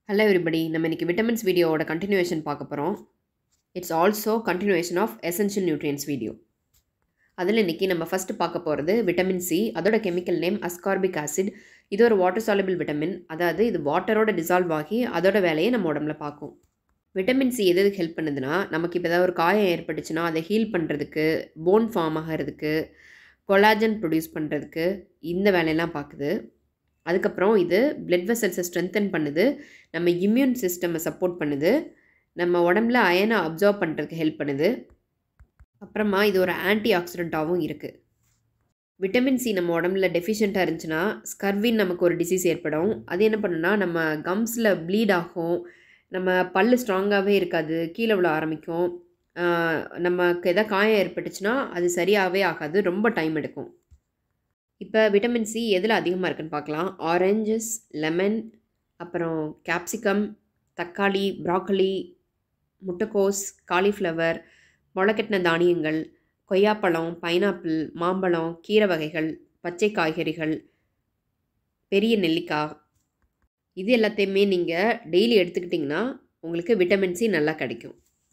hello everybody நம்ம இன்றைக்கி vitamins வீடியோவோட கண்டினியூஷன் பார்க்க போகிறோம் it's also continuation of essential nutrients video அதில் இன்றைக்கி நம்ம ஃபஸ்ட்டு பார்க்க போகிறது விட்டமின் சி அதோட கெமிக்கல் நேம் அஸ்கார்பிக் ஆசிட் இது ஒரு வாட்டர் சாலபிள் விட்டமின் அதாவது இது வாட்டரோட டிசால்வ் ஆகி அதோட வேலையை நம்ம உடம்புல பார்க்கும் விட்டமின் சி எது எதுக்கு ஹெல்ப் பண்ணுதுன்னா நமக்கு இப்போ ஏதாவது ஒரு காயம் ஏற்பட்டுச்சுன்னா அதை ஹீல் பண்ணுறதுக்கு போன் ஃபார்ம் ஆகிறதுக்கு கொலாஜன் ப்ரொடியூஸ் பண்ணுறதுக்கு இந்த வேலையெல்லாம் பார்க்குது அதுக்கப்புறம் இது பிளட் வெசல்ஸை ஸ்ட்ரென்தன் பண்ணுது நம்ம இம்யூன் சிஸ்டமை சப்போர்ட் பண்ணுது நம்ம உடம்புல அயனை அப்சர்வ் பண்ணுறதுக்கு ஹெல்ப் பண்ணுது அப்புறமா இது ஒரு ஆன்டி ஆக்சிடெண்ட்டாகவும் இருக்குது விட்டமின் சி நம்ம உடம்புல டெஃபிஷியண்ட்டாக இருந்துச்சுன்னா ஸ்கர்வின் நமக்கு ஒரு டிசீஸ் ஏற்படும் அது என்ன பண்ணுன்னா நம்ம கம்ஸில் ப்ளீட் ஆகும் நம்ம பல் ஸ்ட்ராங்காகவே இருக்காது கீழே விழ ஆரம்பிக்கும் நமக்கு எதாவது காயம் ஏற்பட்டுச்சுன்னா அது சரியாகவே ஆகாது ரொம்ப டைம் எடுக்கும் இப்போ விட்டமின் சி எதில் அதிகமாக இருக்குன்னு பார்க்கலாம் ஆரஞ்சஸ் லெமன் அப்புறம் கேப்சிகம் தக்காளி ப்ராக்கலி முட்டைக்கோஸ் காலிஃப்ளவர் முளைக்கட்டின தானியங்கள் கொய்யாப்பழம் பைனாப்பிள் மாம்பழம் கீரை வகைகள் பச்சை காய்கறிகள் பெரிய நெல்லிக்காய் இது எல்லாத்தையுமே நீங்கள் டெய்லி எடுத்துக்கிட்டிங்கன்னா உங்களுக்கு விட்டமின் சி நல்லா கிடைக்கும்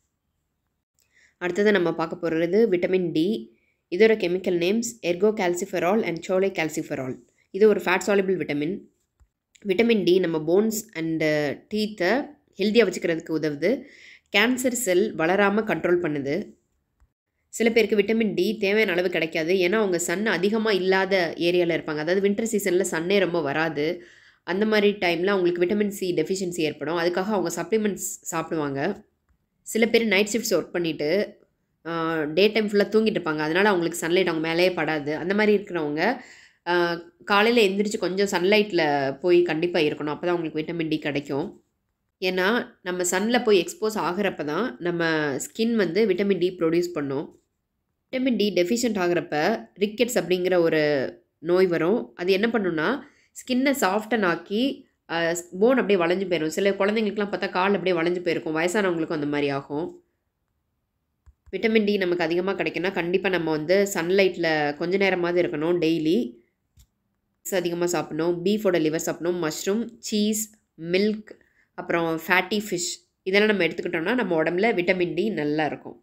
அடுத்தது நம்ம பார்க்க போகிறது விட்டமின் டி இதோட chemical names ergocalciferol and cholecalciferol இது ஒரு fat soluble vitamin vitamin D நம்ம போன்ஸ் அண்டு டீத்தை ஹெல்த்தியாக வச்சுக்கிறதுக்கு உதவுது கேன்சர் செல் வளராமல் கண்ட்ரோல் பண்ணுது சில பேருக்கு விட்டமின் டி தேவையான அளவு கிடைக்காது ஏன்னா அவங்க சன் அதிகமாக இல்லாத ஏரியாவில் இருப்பாங்க அதாவது வின்டர் சீசனில் சன்னே ரொம்ப வராது அந்த மாதிரி டைமில் அவங்களுக்கு விட்டமின் சி டெஃபிஷியன்சி ஏற்படும் அதுக்காக அவங்க சப்ளிமெண்ட்ஸ் சாப்பிடுவாங்க சில பேர் நைட் ஷிஃப்ட்ஸ் ஒர்க் பண்ணிவிட்டு டே டைம் ஃபுல்லாக தூங்கிட்டு இருப்பாங்க அதனால் அவங்களுக்கு சன்லைட் அவங்க மேலேயே படாது அந்த மாதிரி இருக்கிறவங்க காலையில் எந்திரிச்சு கொஞ்சம் சன்லைட்டில் போய் கண்டிப்பாக இருக்கணும் அப்போ தான் அவங்களுக்கு விட்டமின் டி கிடைக்கும் ஏன்னா நம்ம சன்னில் போய் எக்ஸ்போஸ் ஆகிறப்ப தான் நம்ம ஸ்கின் வந்து விட்டமின் டி ப்ரொடியூஸ் பண்ணும் விட்டமின் டி டெஃபிஷியன்ட் ஆகிறப்ப ரிக்கெட்ஸ் அப்படிங்கிற ஒரு நோய் வரும் அது என்ன பண்ணுன்னா ஸ்கின்னை சாஃப்டன் ஆக்கி போன் அப்படியே வளைஞ்சு போயிடும் சில குழந்தைங்களுக்குலாம் பார்த்தா கால் அப்படியே வளைஞ்சு போயிருக்கும் வயசானவங்களுக்கும் அந்த மாதிரி ஆகும் விட்டமின் டி நமக்கு அதிகமாக கிடைக்குன்னா கண்டிப்பாக நம்ம வந்து சன்லைட்டில் கொஞ்ச நேரமாவது இருக்கணும் டெய்லி அதிகமாக சாப்பிடணும் பீஃபோட லிவர் சாப்பிடணும் மஷ்ரூம் சீஸ் மில்க் அப்புறம் ஃபேட்டி ஃபிஷ் இதெல்லாம் நம்ம எடுத்துக்கிட்டோம்னா நம்ம உடம்புல விட்டமின் டி நல்லா இருக்கும்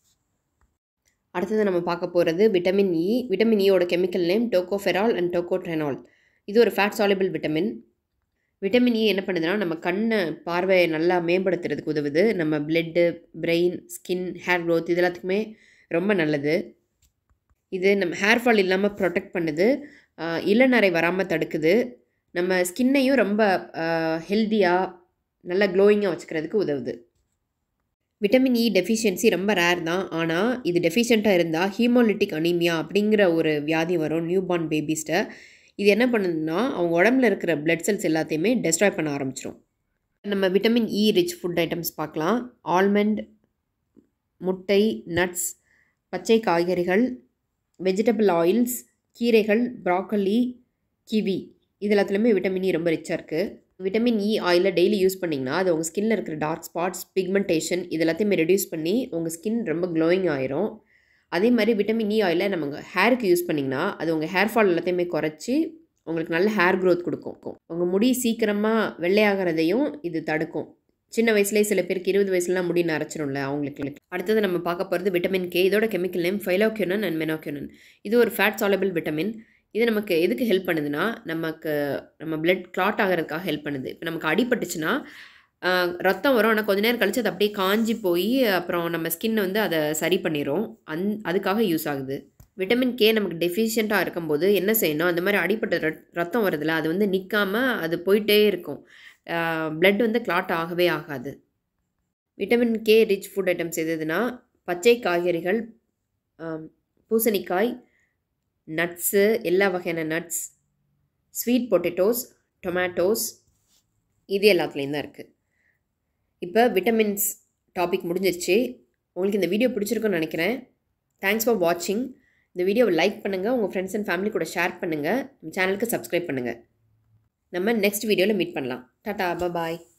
அடுத்தது நம்ம பார்க்க போகிறது விட்டமின் இ விட்டமின் இயோட chemical name tocopherol and tocotrienol இது ஒரு fat soluble vitamin vitamin E என்ன பண்ணுதுன்னா நம்ம கண்ணை பார்வையை நல்லா மேம்படுத்துறதுக்கு உதவுது நம்ம blood brain skin hair growth இது எல்லாத்துக்குமே ரொம்ப நல்லது இது நம்ம ஹேர் ஃபால் இல்லாமல் ப்ரொடெக்ட் பண்ணுது இளநரை வராமல் தடுக்குது நம்ம ஸ்கின்னையும் ரொம்ப ஹெல்த்தியாக நல்லா க்ளோயிங்காக வச்சுக்கிறதுக்கு உதவுது விட்டமின் இ டெஃபிஷியன்சி ரொம்ப ரேர் தான் ஆனால் இது டெஃபிஷியண்ட்டாக இருந்தால் ஹீமோலிட்டிக் அனீமியா அப்படிங்கிற ஒரு வியாதி வரும் நியூ பார்ன் பேபிஸ்ட்டை இது என்ன பண்ணுதுன்னா அவங்க உடம்புல இருக்கிற பிளட் செல்ஸ் எல்லாத்தையுமே டெஸ்ட்ராய் பண்ண ஆரம்பிச்சிடும் நம்ம vitamin E rich food items பார்க்கலாம் ஆல்மண்ட் முட்டை நட்ஸ் பச்சை காய்கறிகள் வெஜிடபிள் ஆயில்ஸ் கீரைகள் ப்ராக்கலி கிவி இது எல்லாத்துலேயுமே விட்டமின் இ ரொம்ப ரிச்சாக இருக்குது விட்டமின் இ ஆயிலை டெய்லி யூஸ் பண்ணிங்கன்னா அது உங்கள் ஸ்கின்னில் இருக்கிற டார்க் ஸ்பாட்ஸ் பிக்மெண்டேஷன் இது எல்லாத்தையுமே ரெடியூஸ் பண்ணி உங்கள் ஸ்கின் ரொம்ப க்ளோயிங் ஆயிரும் அதே மாதிரி விட்டமின் இ ஆயிலை நம்ம ஹேருக்கு யூஸ் பண்ணிங்கன்னா அது உங்கள் ஹேர் ஃபால் எல்லாத்தையுமே குறைச்சி உங்களுக்கு நல்ல ஹேர் க்ரோத் கொடுக்கும் உங்கள் முடி சீக்கிரமாக வெள்ளையாகிறதையும் இது தடுக்கும் சின்ன வயசுலேயே சில பேருக்கு இருபது வயசுலாம் முடி நரைச்சிரும்ல அவங்களுக்கு அடுத்தது நம்ம பார்க்க போகிறது விட்டமின் கே இதோட chemical name phylloquinone and menaquinone இது ஒரு ஃபேட் சாலபிள் விட்டமின் இது நமக்கு எதுக்கு ஹெல்ப் பண்ணுதுன்னா நமக்கு நம்ம பிளட் கிளாட் ஆகிறதுக்காக ஹெல்ப் பண்ணுது இப்போ நமக்கு அடிபட்டுச்சுன்னா ரத்தம் வரும் ஆனால் கொஞ்ச நேரம் கழிச்சு அது அப்படியே காஞ்சி போய் அப்புறம் நம்ம ஸ்கின்னை வந்து அதை சரி பண்ணிடும் அந் அதுக்காக யூஸ் ஆகுது விட்டமின் கே நமக்கு டெஃபிஷியண்ட்டாக இருக்கும்போது என்ன செய்யணும் அந்த மாதிரி அடிப்பட்ட ரத்தம் வருதுல அது வந்து நிற்காமல் அது போயிட்டே இருக்கும் பிளட் வந்து கிளாட் ஆகவே ஆகாது vitamin K rich food items எதுனா பச்சை காய்கறிகள் பூசணிக்காய் நட்ஸு எல்லா வகையான நட்ஸ் ஸ்வீட் பொட்டேட்டோஸ் டொமேட்டோஸ் இது எல்லாத்துலேயும் தான் இருக்குது இப்போ விட்டமின்ஸ் டாபிக் முடிஞ்சிருச்சு உங்களுக்கு இந்த வீடியோ பிடிச்சிருக்குன்னு நினைக்கிறேன் தேங்க்ஸ் ஃபார் வாட்சிங் இந்த வீடியோவை லைக் பண்ணுங்கள் உங்கள் ஃப்ரெண்ட்ஸ் அண்ட் ஃபேமிலி கூட ஷேர் பண்ணுங்கள் சேனலுக்கு சப்ஸ்கிரைப் பண்ணுங்கள் நம்ம நெக்ஸ்ட் வீடியோவில் மீட் பண்ணலாம் டாட்டா பாய்